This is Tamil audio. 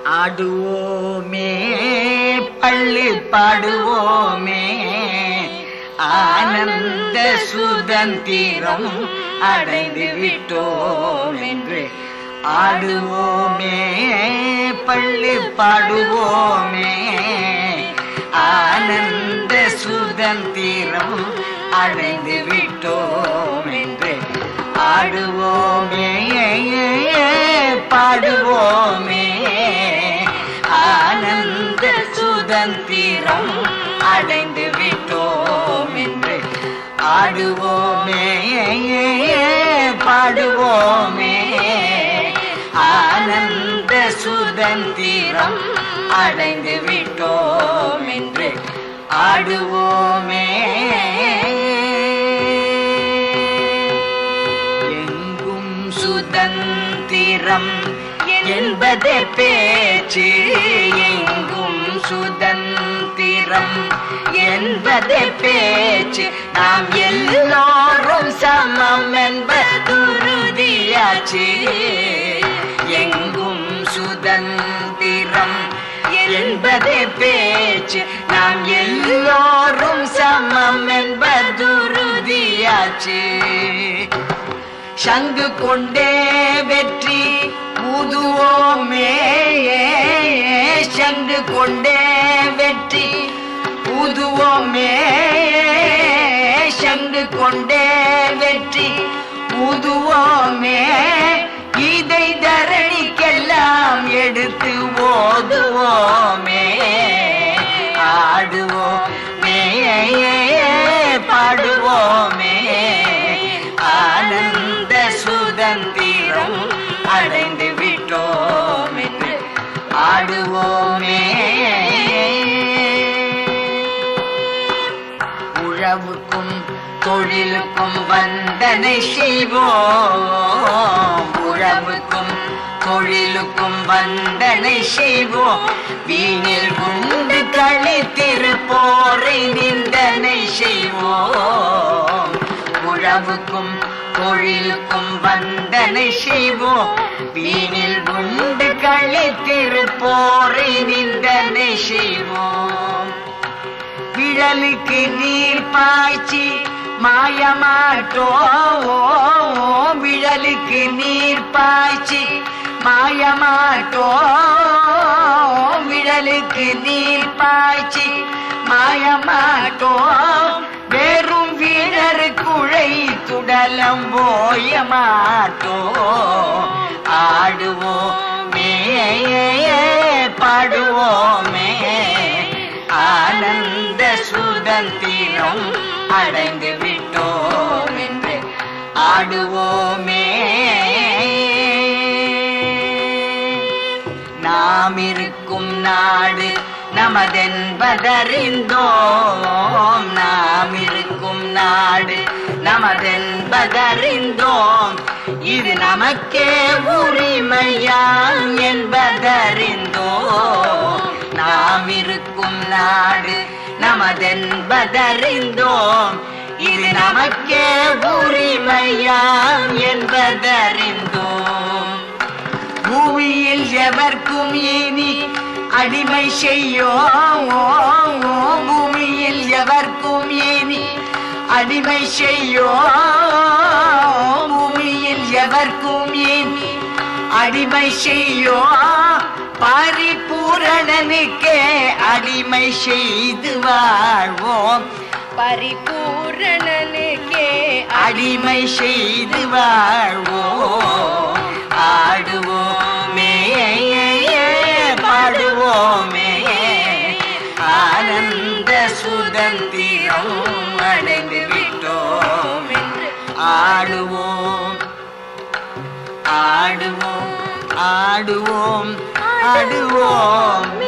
ஆடுவோமே பள்ளி பாடுவோமே ஆனந்த சுதந்திரம் அடைந்து விட்டோம் என்று ஆடுவோமே பள்ளி பாடுவோமே ஆனந்த சுதந்திரம் அடைந்து விட்டோம் என்று ஆடுவோமே பாடுவோமே ஆனந்த சுதந்திரம் அடைந்து விட்டோம் என்று ஆடுவோமே பாடுவோமே ஆனந்த சுதந்திரம் அடைந்து விட்டோம் என்று ஆடுவோமே எங்கும் சுதந்திரம் என்பதே பேச்சு எங்கும் சுதந்திரம் என்பதே பேச்சு நாம் எல்லோரும் சமம் என்பதுருதியாச்சு எங்கும் சுதந்திரம் என்பதே பேச்சு நாம் எல்லோரும் சமம் என்பதுருதியாச்சு சங்கு கொண்டே வெற்றி ஊதுவோமே சங்கு கொண்டே வெற்றி ஊதுவோமே சங்கு கொண்டே வெற்றி ஊதுவோமே இதை தரணிக்கெல்லாம் எடுத்து ஓதுவோமே ஆடுவோமே பாடுவோமே ஆனந்த சுதந்திரம் அடைந்து விட்டோம் என்று ஆடுவோமே உழவுக்கும் தொழிலுக்கும் வந்தனை செய்வோம் உழவுக்கும் தொழிலுக்கும் வந்தனை செய்வோம் வீணில் உண்டு கழித்திருப்போரை நிந்தனை செய்வோம் உழவுக்கும் தொழிலுக்கும் வந்தனை செய்வோம் வீணில் உண்டு கழித்திருப்போரை நிந்தனை செய்வோம் விழலுக்கு நீர் பாய்ச்சி மாயமாட்டோம் விழலுக்கு நீர் பாய்ச்சி மாயமாட்டோம் விழலுக்கு நீர் பாய்ச்சி மாயமாட்டோம் வெறும் வீரரு குழை துடலம் போய மாட்டோம் ஆடுவோமே பாடுவோமே ஆனந்த சுதந்திரம் அடைந்து விட்டோம் என்று ஆடுவோமே நாம் இருக்கும் நாடு நமதென்பதறிந்தோம் நாம் இருக்கும் நாடு நமதென்பதறிந்தோம் இது நமக்கே உரிமையாம் என்பதறிந்தோம் நாம் இருக்கும் நாடு நமதென்பதறிந்தோம் இது நமக்கே உரிமையாம் என்பதறிந்தோம் பூமியில் எவர்க்கும் இனி அடிமை செய்யோம் பூமியில் எவர்க்கும் இனி அடிமை செய்யோம் பூமியில் எவர்க்கும் இனி அடிமை செய்யோம் பரிபூரணனுக்கே அடிமை செய்து வாழ்வோம் பரிபூரணனுக்கே அடிமை செய்து வாழ்வோம் ஆடுவோமே பாடுவோமே ஆனந்த சுதந்திரம் அடைந்து விட்டோம் என்று ஆடுவோம் ஆடுவோம் ஆடுவோம் ஆடுவோம்